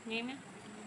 Name?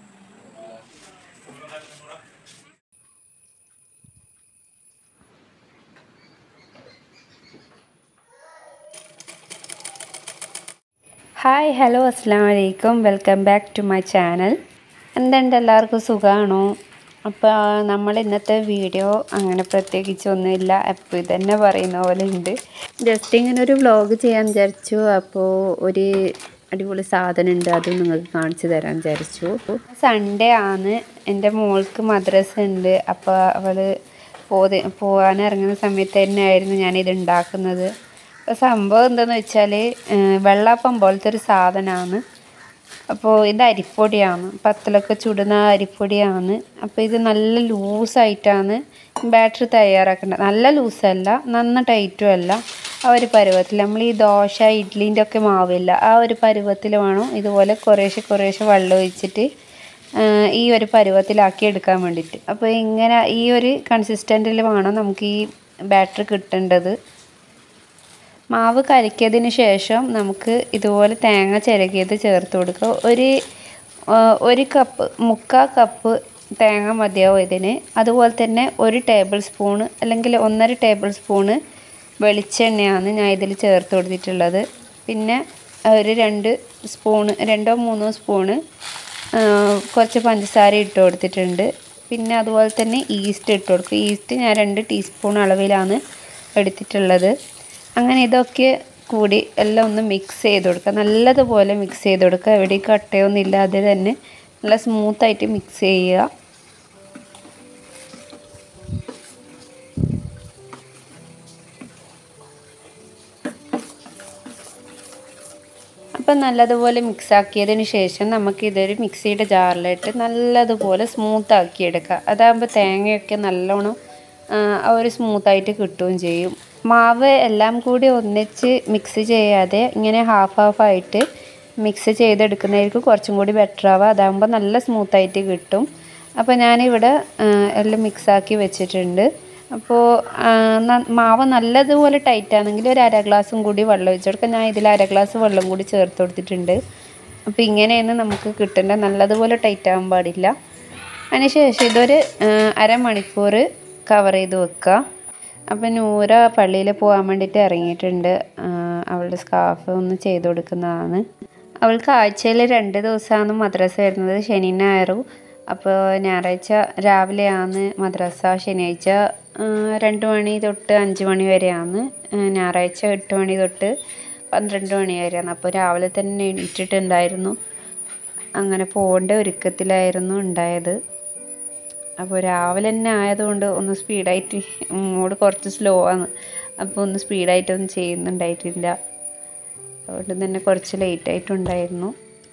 Hi hello അസ്സാം വലൈക്കും welcome back to my channel എന്തുണ്ട് എല്ലാവർക്കും സുഖമാണോ അപ്പോൾ നമ്മൾ ഇന്നത്തെ വീഡിയോ അങ്ങനെ പ്രത്യേകിച്ചൊന്നുമില്ല അപ്പോൾ ഇതന്നെ പറയുന്ന പോലെ ഉണ്ട് ജസ്റ്റ് ഇങ്ങനെ ഒരു വ്ളോഗ് ചെയ്യാൻ വിചാരിച്ചു അപ്പോൾ ഒരു അടിപൊളി സാധനം ഉണ്ട് അത് നിങ്ങൾക്ക് കാണിച്ചു തരാൻ വിചാരിച്ചു സൺഡേ ആണ് എൻ്റെ മോൾക്ക് മദ്രസ ഉണ്ട് അപ്പോൾ അവൾ പോതി പോകാൻ ഇറങ്ങുന്ന സമയത്ത് തന്നെയായിരുന്നു ഞാനിത് ഉണ്ടാക്കുന്നത് അപ്പോൾ സംഭവം എന്താണെന്ന് വെച്ചാൽ വെള്ളാപ്പം പോലത്തെ ഒരു സാധനമാണ് അപ്പോൾ ഇത് അരിപ്പൊടിയാണ് പത്തിലൊക്കെ ചുടുന്ന അരിപ്പൊടിയാണ് അപ്പോൾ ഇത് നല്ല ലൂസായിട്ടാണ് ബാറ്ററി തയ്യാറാക്കേണ്ടത് നല്ല ലൂസല്ല നന്ന ടൈറ്റും അല്ല ആ ഒരു പരുവത്തിൽ നമ്മൾ ഈ ദോശ ഇഡ്ഡലീൻ്റെ ഒക്കെ മാവില്ല ആ ഒരു പരുവത്തിൽ വേണം ഇതുപോലെ കുറേശ്ശെ കുറേശ്ശെ വെള്ളം ഒഴിച്ചിട്ട് ഈ ഒരു പരുവത്തിലാക്കി എടുക്കാൻ വേണ്ടിയിട്ട് അപ്പോൾ ഇങ്ങനെ ഈ ഒരു കൺസിസ്റ്റൻറ്റിൽ വേണം നമുക്ക് ഈ ബാറ്ററി കിട്ടേണ്ടത് മാവ് കലക്കിയതിന് ശേഷം നമുക്ക് ഇതുപോലെ തേങ്ങ ചിരകിയത് ചേർത്ത് കൊടുക്കുക ഒരു ഒരു കപ്പ് മുക്കാൽ കപ്പ് തേങ്ങ മതിയാവും ഇതിന് അതുപോലെ തന്നെ ഒരു ടേബിൾ സ്പൂണ് അല്ലെങ്കിൽ ഒന്നര ടേബിൾ സ്പൂണ് വെളിച്ചെണ്ണയാണ് ഞാൻ ഇതിൽ ചേർത്ത് കൊടുത്തിട്ടുള്ളത് പിന്നെ ഒരു രണ്ട് സ്പൂണ് രണ്ടോ മൂന്നോ സ്പൂണ് കുറച്ച് പഞ്ചസാര ഇട്ട് കൊടുത്തിട്ടുണ്ട് പിന്നെ അതുപോലെ തന്നെ ഈസ്റ്റ് ഇട്ട് കൊടുക്കും ഈസ്റ്റ് ഞാൻ രണ്ട് ടീസ്പൂൺ അളവിലാണ് എടുത്തിട്ടുള്ളത് അങ്ങനെ ഇതൊക്കെ കൂടി എല്ലാം ഒന്ന് മിക്സ് ചെയ്ത് കൊടുക്കുക നല്ലതുപോലെ മിക്സ് ചെയ്ത് കൊടുക്കുക എവിടെയും കട്ടയൊന്നും ഇല്ലാതെ തന്നെ നല്ല സ്മൂത്തായിട്ട് മിക്സ് ചെയ്യുക അപ്പം നല്ലതുപോലെ മിക്സ് ആക്കിയതിന് ശേഷം നമുക്ക് ഇതൊരു മിക്സിയുടെ ജാറിലിട്ട് നല്ലതുപോലെ സ്മൂത്ത് ആക്കി എടുക്കുക അതാകുമ്പോൾ തേങ്ങയൊക്കെ നല്ലോണം ആ ഒരു സ്മൂത്തായിട്ട് കിട്ടുകയും ചെയ്യും മാവ് എല്ലാം കൂടി ഒന്നിച്ച് മിക്സ് ചെയ്യാതെ ഇങ്ങനെ ഹാഫ് ഹാഫ് ആയിട്ട് മിക്സ് ചെയ്തെടുക്കുന്നതായിരിക്കും കുറച്ചും കൂടി ബെറ്റർ ആവുക അതാകുമ്പോൾ നല്ല സ്മൂത്തായിട്ട് കിട്ടും അപ്പോൾ ഞാനിവിടെ എല്ലാം മിക്സാക്കി വെച്ചിട്ടുണ്ട് അപ്പോൾ മാവ് നല്ലതുപോലെ ടൈറ്റ് ആണെങ്കിൽ ഒരു അര ഗ്ലാസും കൂടി വെള്ളം ഒഴിച്ച് കൊടുക്കാം ഞാൻ ഇതിൽ അര ഗ്ലാസ് വെള്ളം കൂടി ചേർത്ത് കൊടുത്തിട്ടുണ്ട് അപ്പോൾ ഇങ്ങനെയാണ് നമുക്ക് കിട്ടേണ്ടത് നല്ലതുപോലെ ടൈറ്റ് ആകാൻ പാടില്ല അതിനുശേഷം ഇതൊരു അരമണിക്കൂർ കവർ ചെയ്ത് വെക്കുക അപ്പം നൂറ പള്ളിയിൽ പോകാൻ വേണ്ടിയിട്ട് ഇറങ്ങിയിട്ടുണ്ട് അവളുടെ സ്കാർഫ് ഒന്ന് ചെയ്ത് കൊടുക്കുന്നതാണ് അവൾക്ക് ആഴ്ചയിൽ രണ്ട് ദിവസമാണ് മദ്രസ വരുന്നത് ശനി ഞായറും അപ്പോൾ ഞായറാഴ്ച രാവിലെയാണ് മദ്രസ ശനിയാഴ്ച രണ്ട് മണി തൊട്ട് അഞ്ച് മണി വരെയാണ് ഞായറാഴ്ച എട്ട് മണി തൊട്ട് പന്ത്രണ്ട് മണി വരെയാണ് അപ്പോൾ രാവിലെ തന്നെ എണീറ്റിട്ടുണ്ടായിരുന്നു അങ്ങനെ പോകേണ്ട ഒരുക്കത്തിലായിരുന്നു ഉണ്ടായത് അപ്പോൾ രാവിലെ തന്നെ ആയതുകൊണ്ട് ഒന്ന് സ്പീഡായിട്ട് മോഡ് കുറച്ച് സ്ലോ ആണ് അപ്പോൾ ഒന്ന് സ്പീഡായിട്ടൊന്നും ചെയ്യുന്നുണ്ടായിട്ടില്ല അതുകൊണ്ട് തന്നെ കുറച്ച് ലേറ്റായിട്ടുണ്ടായിരുന്നു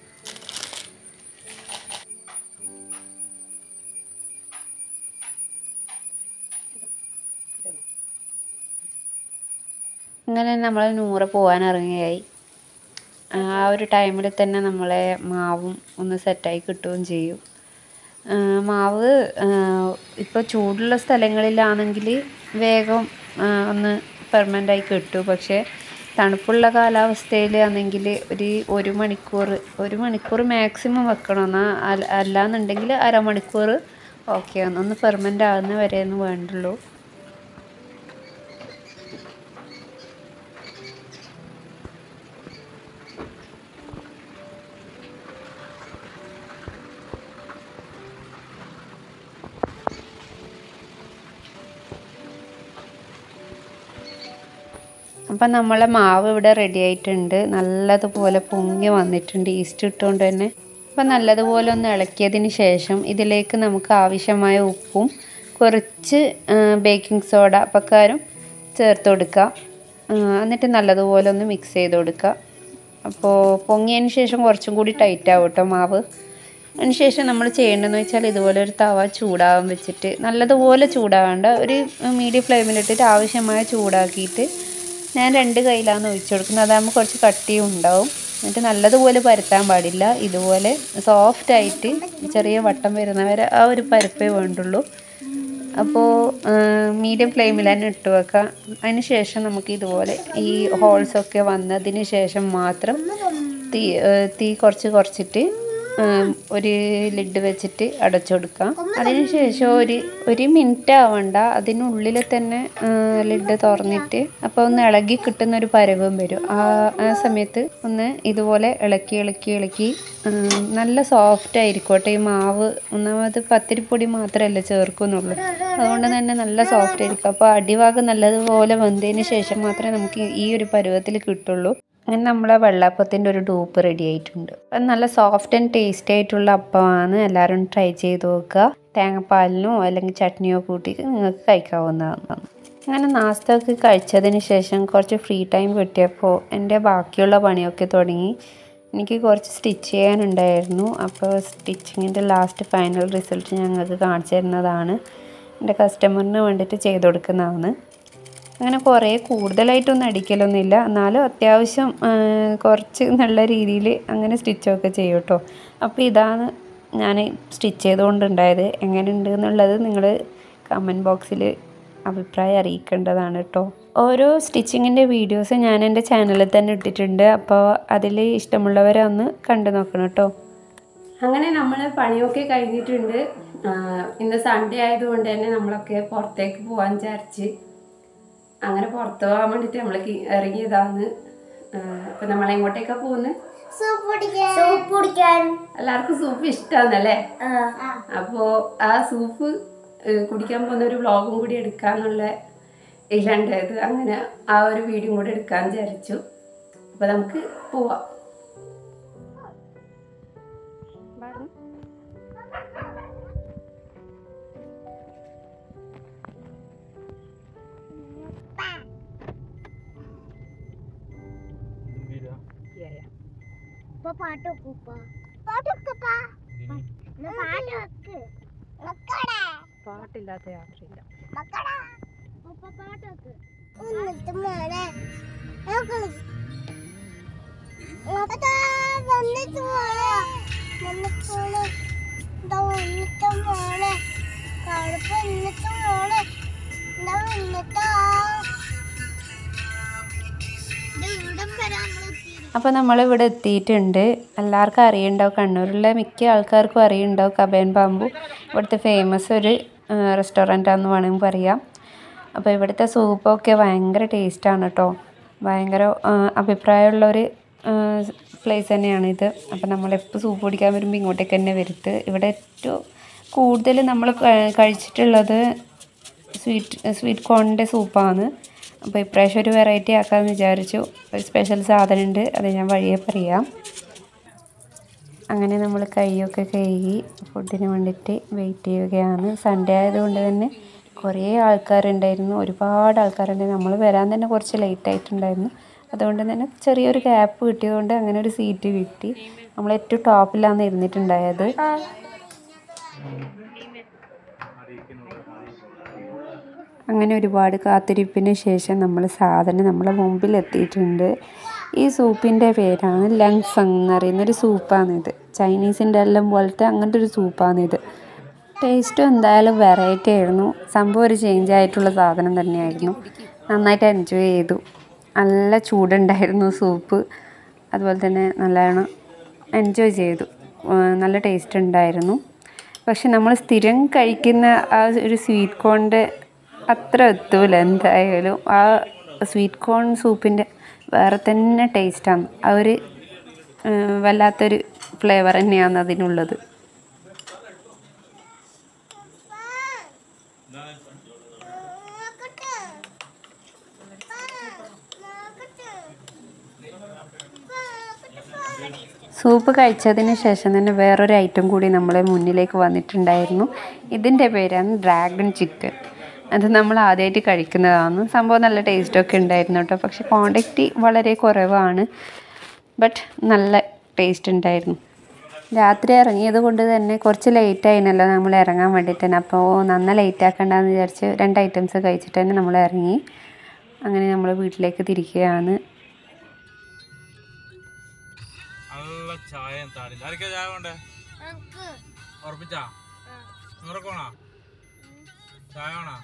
അങ്ങനെ നമ്മൾ നൂറ് പോകാൻ ഇറങ്ങിയായി ആ ഒരു ടൈമിൽ തന്നെ നമ്മളെ മാവും ഒന്ന് സെറ്റായി കിട്ടുകയും ചെയ്യും മാവ് ഇപ്പോൾ ചൂടുള്ള സ്ഥലങ്ങളിലാണെങ്കിൽ വേഗം ഒന്ന് പെർമനൻ്റായി കിട്ടും പക്ഷേ തണുപ്പുള്ള കാലാവസ്ഥയിൽ ആണെങ്കിൽ ഒരു ഒരു മണിക്കൂർ ഒരു മണിക്കൂർ മാക്സിമം വെക്കണം എന്നാൽ അല്ലാന്നുണ്ടെങ്കിൽ അരമണിക്കൂർ ഓക്കെ ആണ് ഒന്ന് പെർമനൻ്റ് ആകുന്ന വരെയൊന്നും വേണ്ടുള്ളൂ അപ്പം നമ്മളെ മാവ് ഇവിടെ റെഡി ആയിട്ടുണ്ട് നല്ലതുപോലെ പൊങ്ങി വന്നിട്ടുണ്ട് ഈസ്റ്റ് ഇട്ടുകൊണ്ട് തന്നെ അപ്പം നല്ലതുപോലെ ഒന്ന് ഇളക്കിയതിന് ശേഷം ഇതിലേക്ക് നമുക്ക് ആവശ്യമായ ഉപ്പും കുറച്ച് ബേക്കിംഗ് സോഡ പക്കാരും ചേർത്ത് കൊടുക്കുക എന്നിട്ട് നല്ലതുപോലെ ഒന്ന് മിക്സ് ചെയ്ത് കൊടുക്കുക അപ്പോൾ പൊങ്ങിയതിന് ശേഷം കുറച്ചും കൂടി ടൈറ്റ് ആവും കേട്ടോ മാവ് അതിനുശേഷം നമ്മൾ ചെയ്യേണ്ടതെന്ന് വെച്ചാൽ ഇതുപോലെ ഒരു തവ ചൂടാവാൻ വെച്ചിട്ട് നല്ലതുപോലെ ചൂടാവേണ്ട ഒരു മീഡിയം ഫ്ലെയിമിലിട്ടിട്ട് ആവശ്യമായ ചൂടാക്കിയിട്ട് ഞാൻ രണ്ട് കയ്യിലാണ് ഒഴിച്ചു കൊടുക്കുന്നത് അതാകുമ്പോൾ കുറച്ച് കട്ടിയും ഉണ്ടാവും എന്നിട്ട് നല്ലതുപോലെ പരത്താൻ പാടില്ല ഇതുപോലെ സോഫ്റ്റായിട്ട് ചെറിയ വട്ടം വരുന്നവരെ ആ ഒരു പരപ്പേ വേണ്ടുള്ളൂ അപ്പോൾ മീഡിയം ഫ്ലെയിമിൽ തന്നെ ഇട്ട് വെക്കാം അതിന് ശേഷം നമുക്ക് ഇതുപോലെ ഈ ഹോൾസൊക്കെ വന്നതിന് ശേഷം മാത്രം തീ തീ കുറച്ച് കുറച്ചിട്ട് ഉം, ഒരു ലിഡ് വെച്ചിട്ട് അടച്ചു കൊടുക്കാം അതിനുശേഷം ഒരു ഒരു മിനിറ്റ് ആവണ്ട അതിനുള്ളിൽ തന്നെ ലിഡ് തുറന്നിട്ട് അപ്പോൾ ഒന്ന് ഇളകി കിട്ടുന്ന ഒരു പരുവം വരും ആ ആ സമയത്ത് ഒന്ന് ഇതുപോലെ ഇളക്കി ഇളക്കി ഇളക്കി ഉം, നല്ല സോഫ്റ്റ് ആയിരിക്കും കേട്ടോ ഈ മാവ് ഒന്നാമത് പത്തിരിപ്പൊടി മാത്രമല്ല ചേർക്കുന്നുള്ളൂ അതുകൊണ്ട് തന്നെ നല്ല സോഫ്റ്റ് ആയിരിക്കും അപ്പോൾ അടിഭാഗം നല്ലതുപോലെ വെന്തതിന് ശേഷം മാത്രമേ നമുക്ക് ഈ ഒരു പരുവത്തിൽ കിട്ടുള്ളൂ അങ്ങനെ നമ്മളെ വെള്ളാപ്പത്തിൻ്റെ ഒരു ഡൂപ്പ് റെഡി ആയിട്ടുണ്ട് അത് നല്ല സോഫ്റ്റ് ആൻഡ് ടേസ്റ്റി ആയിട്ടുള്ള അപ്പമാണ് എല്ലാവരും ട്രൈ ചെയ്ത് നോക്കുക തേങ്ങാപ്പാലിനോ അല്ലെങ്കിൽ ചട്നിയോ കൂട്ടി നിങ്ങൾക്ക് കഴിക്കാവുന്നതാണ് അങ്ങനെ നാസ്തയൊക്കെ കഴിച്ചതിന് ശേഷം കുറച്ച് ഫ്രീ ടൈം കിട്ടിയപ്പോൾ എൻ്റെ ബാക്കിയുള്ള പണിയൊക്കെ തുടങ്ങി എനിക്ക് കുറച്ച് സ്റ്റിച്ച് ചെയ്യാനുണ്ടായിരുന്നു അപ്പോൾ സ്റ്റിച്ചിങ്ങിൻ്റെ ലാസ്റ്റ് ഫൈനൽ റിസൾട്ട് ഞങ്ങൾക്ക് കാണിച്ചു തരുന്നതാണ് എൻ്റെ കസ്റ്റമറിന് വേണ്ടിയിട്ട് ചെയ്ത് കൊടുക്കുന്നതാണ് അങ്ങനെ കുറേ കൂടുതലായിട്ടൊന്നും അടിക്കലൊന്നുമില്ല എന്നാലും അത്യാവശ്യം ആ, കുറച്ച് നല്ല രീതിയിൽ അങ്ങനെ സ്റ്റിച്ചൊക്കെ ചെയ്യും കേട്ടോ അപ്പോൾ ഇതാണ് ഞാൻ സ്റ്റിച്ച് ചെയ്തുകൊണ്ടുണ്ടായത് എങ്ങനെയുണ്ട് എന്നുള്ളത് നിങ്ങൾ കമൻറ്റ് ബോക്സിൽ അഭിപ്രായം അറിയിക്കേണ്ടതാണ് കേട്ടോ ഓരോ സ്റ്റിച്ചിങ്ങിൻ്റെ വീഡിയോസ് ഞാൻ എൻ്റെ ചാനലിൽ തന്നെ ഇട്ടിട്ടുണ്ട് അപ്പോൾ അതിൽ ഇഷ്ടമുള്ളവരെ ഒന്ന് കണ്ടു നോക്കണം കേട്ടോ അങ്ങനെ നമ്മൾ പണിയൊക്കെ കഴിഞ്ഞിട്ടുണ്ട് ആ, ഇന്ന് സൺഡേ ആയതുകൊണ്ട് തന്നെ നമ്മളൊക്കെ പുറത്തേക്ക് പോകാൻ വിചാരിച്ച് അങ്ങനെ പുറത്ത് പോകാൻ വേണ്ടിയിട്ട് നമ്മൾ ഇറങ്ങിയതാണ് അപ്പം നമ്മൾ എങ്ങോട്ടേക്കാ പോകുന്നത് സൂപ്പ് കുടിക്കാൻ സൂപ്പ് കുടിക്കാൻ എല്ലാവർക്കും സൂപ്പ് ഇഷ്ടമാണല്ലേ അപ്പോൾ ആ സൂപ്പ് ഏഹ്, കുടിക്കാൻ പോകുന്ന ഒരു വ്ളോഗും കൂടി എടുക്കാന്നുള്ള ഇതിലുണ്ടായത് അങ്ങനെ ആ ഒരു വീഡിയോ കൂടി എടുക്കാൻ വിചാരിച്ചു അപ്പോൾ നമുക്ക് പോവാം ഉപ്പ പാട്ട് വെക്ക് ഉപ്പ പാട്ട് വെക്കപ്പാ എന്നാ പാട്ട് വെക്ക് മക്കളെ പാട്ടില്ലാത്ത യാത്രയില്ല മക്കളെ ഉപ്പ പാട്ട് വെക്ക് എന്നിട്ട് മോനെ നോക്കള് അതാ വന്നിട്ട് മോനെ വന്നിട്ട് മോനെ ഇതാ വന്നിട്ട് മോനെ കടുപ്പ് വന്നിട്ട് മോനെ ഇതാ വന്നിട്ടാ ഇത് ഇവിടം വരെ നമ്മൾ അപ്പോൾ നമ്മളിവിടെ എത്തിയിട്ടുണ്ട് എല്ലാവർക്കും അറിയുണ്ടാവും കണ്ണൂരിലെ മിക്ക ആൾക്കാർക്കും അറിയുണ്ടാവും കബേൻ ബാമ്പു ഇവിടുത്തെ ഫേമസ് ഒരു റെസ്റ്റോറൻ്റാണെന്ന് വേണമെങ്കിൽ പറയാം അപ്പോൾ ഇവിടുത്തെ സൂപ്പൊക്കെ ഭയങ്കര ടേസ്റ്റാണ് കേട്ടോ ഭയങ്കര ആ, അഭിപ്രായമുള്ളൊരു പ്ലേസ് തന്നെയാണ് ഇത് അപ്പോൾ നമ്മളെപ്പോൾ സൂപ്പ് കുടിക്കാൻ വരുമ്പോൾ ഇങ്ങോട്ടേക്ക് തന്നെ വരുത്ത് ഇവിടെ ഏറ്റവും കൂടുതൽ നമ്മൾ ക- കഴിച്ചിട്ടുള്ളത് സ്വീറ്റ് സ്വീറ്റ് കോണിൻ്റെ സൂപ്പാണ് അപ്പോൾ ഇപ്രാവശ്യം ഒരു വെറൈറ്റി ആക്കാമെന്ന് വിചാരിച്ചു ഒരു സ്പെഷ്യൽ സാധനം ഉണ്ട് അത് ഞാൻ വഴിയെ പറയാം അങ്ങനെ നമ്മൾ കൈയൊക്കെ കഴുകി ഫുഡിന് വേണ്ടിയിട്ട് വെയിറ്റ് ചെയ്യുകയാണ് സൺഡേ ആയതുകൊണ്ട് തന്നെ കുറേ ആൾക്കാരുണ്ടായിരുന്നു ഒരുപാട് ആൾക്കാരുണ്ട് നമ്മൾ വരാൻ തന്നെ കുറച്ച് ലേറ്റ് ആയിട്ടുണ്ടായിരുന്നു അതുകൊണ്ട് തന്നെ ചെറിയൊരു ഗ്യാപ്പ് കിട്ടിയതുകൊണ്ട് അങ്ങനെ ഒരു സീറ്റ് കിട്ടി നമ്മൾ ഏറ്റവും ടോപ്പിലാണ് ഇരുന്നിട്ടുണ്ടായത് അങ്ങനെ ഒരുപാട് കാത്തിരിപ്പിന് ശേഷം നമ്മൾ സാധനം നമ്മളെ മുമ്പിൽ എത്തിയിട്ടുണ്ട് ഈ സൂപ്പിൻ്റെ പേരാണ് ലങ് ഫങ് എന്ന് പറയുന്നൊരു സൂപ്പാണിത് ചൈനീസിൻ്റെ എല്ലാം പോലത്തെ അങ്ങനത്തെ ഒരു സൂപ്പാണിത് ടേസ്റ്റും എന്തായാലും വെറൈറ്റി ആയിരുന്നു സംഭവം ഒരു ചേഞ്ച് ആയിട്ടുള്ള സാധനം തന്നെയായിരുന്നു നന്നായിട്ട് എൻജോയ് ചെയ്തു നല്ല ചൂടുണ്ടായിരുന്നു സൂപ്പ് അതുപോലെ തന്നെ നല്ലോണം എൻജോയ് ചെയ്തു ആ, നല്ല ടേസ്റ്റ് ഉണ്ടായിരുന്നു പക്ഷെ നമ്മൾ സ്ഥിരം കഴിക്കുന്ന ആ ഒരു സ്വീറ്റ് കോണിൻ്റെ അത്ര എത്തൂല എന്തായാലും ആ സ്വീറ്റ് കോൺ സൂപ്പിൻ്റെ വേറെ തന്നെ ടേസ്റ്റാണ് ആ ഒരു ആ, വല്ലാത്തൊരു ഫ്ലേവർ തന്നെയാണ് അതിനുള്ളത് നോക്കട്ടെ നോക്കട്ടെ സൂപ്പ് കഴിച്ചതിന് ശേഷം തന്നെ വേറൊരു ഐറ്റം കൂടി നമ്മളെ മുന്നിലേക്ക് വന്നിട്ടുണ്ടായിരുന്നു ഇതിൻ്റെ പേരാണ് ഡ്രാഗൺ ചിക്കൻ അത് നമ്മൾ ആദ്യമായിട്ട് കഴിക്കുന്നതാണ് സംഭവം നല്ല ടേസ്റ്റൊക്കെ ഉണ്ടായിരുന്നു കേട്ടോ പക്ഷെ ക്വാണ്ടിറ്റി വളരെ കുറവാണ് ബട്ട് നല്ല ടേസ്റ്റ് ഉണ്ടായിരുന്നു രാത്രി ഇറങ്ങിയത് കൊണ്ട് തന്നെ കുറച്ച് ലേറ്റ് ആയിനല്ലോ നമ്മൾ ഇറങ്ങാൻ വേണ്ടിയിട്ട് തന്നെ അപ്പോൾ നന്ന ലേറ്റ് ആക്കണ്ടെന്ന് വിചാരിച്ച് രണ്ട് ഐറ്റംസ് കഴിച്ചിട്ട് തന്നെ നമ്മൾ ഇറങ്ങി അങ്ങനെ നമ്മൾ വീട്ടിലേക്ക് തിരിക്കുകയാണ് നല്ല ചായ താടി ആരൊക്കെ ചായ വേണ്ടേ നമുക്ക് ഉറപ്പിച്ചാ നിറക്കോണാ ചായ വേണോ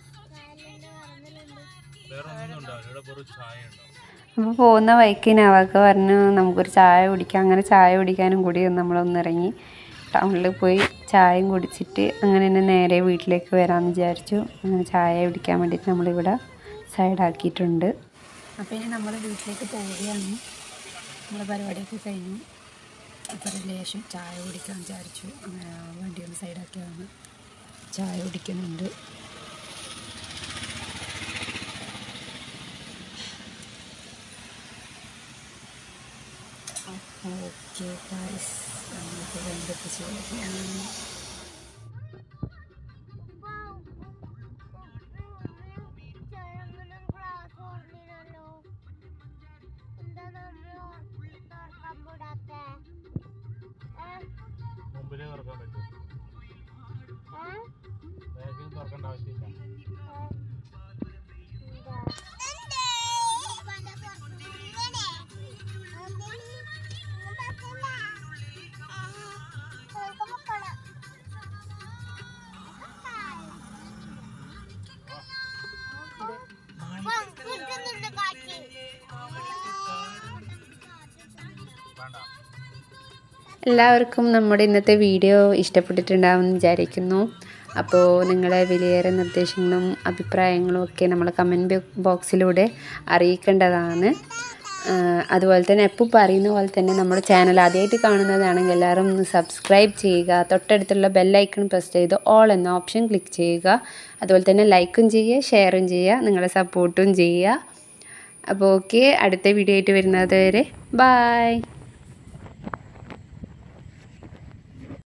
വേറെ ഒന്നും ഉണ്ടാവില്ല ഇവിടെ വെറും ചായ ഉണ്ടാവും അപ്പോൾ പോകുന്ന വഴിക്ക് നവാക്ക് പറഞ്ഞു നമുക്കൊരു ചായ കുടിക്കാം അങ്ങനെ ചായ കുടിക്കാനും കൂടി നമ്മളൊന്ന് ഇറങ്ങി ടൗണിൽ പോയി ചായയും കുടിച്ചിട്ട് അങ്ങനെ തന്നെ നേരെ വീട്ടിലേക്ക് വരാമെന്ന് വിചാരിച്ചു അങ്ങനെ ചായ കുടിക്കാൻ വേണ്ടിയിട്ട് നമ്മളിവിടെ സൈഡാക്കിയിട്ടുണ്ട് അപ്പോൾ ഇനി നമ്മൾ വീട്ടിലേക്ക് പോവുകയാണ് നമ്മളെ പരിപാടിയൊക്കെ കഴിഞ്ഞു അപ്പോൾ ലേശം ചായ കുടിക്കാൻ വിചാരിച്ചു അങ്ങനെ വണ്ടി ഒന്ന് സൈഡാക്കിയതാണ് ചായ കുടിക്കുന്നുണ്ട് ഓക്കെ ഗൈസ് നമുക്ക് ബന്ധിപ്പിച്ച് വരികയാണ് ക്ലാസ് ഓർമ്മയില്ലല്ലോ എന്താ നമ്മൾ തുറക്കാൻ കൂടാത്തെ മുമ്പിലേ തുറക്കാൻ പറ്റും ബാക്കിൽ തുറക്കേണ്ട ആവശ്യമില്ല വേണ്ട എല്ലാവർക്കും നമ്മുടെ ഇന്നത്തെ വീഡിയോ ഇഷ്ടപ്പെട്ടിട്ടുണ്ടാവുമെന്ന് വിചാരിക്കുന്നു അപ്പോൾ നിങ്ങളെ വിലയേറെ നിർദ്ദേശങ്ങളും അഭിപ്രായങ്ങളും ഒക്കെ നമ്മൾ കമൻറ്റ് ബോക്സിലൂടെ അറിയിക്കേണ്ടതാണ് ആ, അതുപോലെ തന്നെ എപ്പോൾ പറയുന്ന പോലെ തന്നെ നമ്മുടെ ചാനൽ ആദ്യമായിട്ട് കാണുന്നതാണെങ്കിൽ എല്ലാവരും ഒന്ന് സബ്സ്ക്രൈബ് ചെയ്യുക തൊട്ടടുത്തുള്ള ബെല്ലൈക്കൺ പ്രസ് ചെയ്ത് ഓൾ എന്ന ഓപ്ഷൻ ക്ലിക്ക് ചെയ്യുക അതുപോലെ തന്നെ ലൈക്കും ചെയ്യുക ഷെയറും ചെയ്യുക നിങ്ങളെ സപ്പോർട്ടും ചെയ്യുക അപ്പോൾ ഓക്കെ അടുത്ത വീഡിയോ ആയിട്ട് വരുന്നത് വരെ ബായ്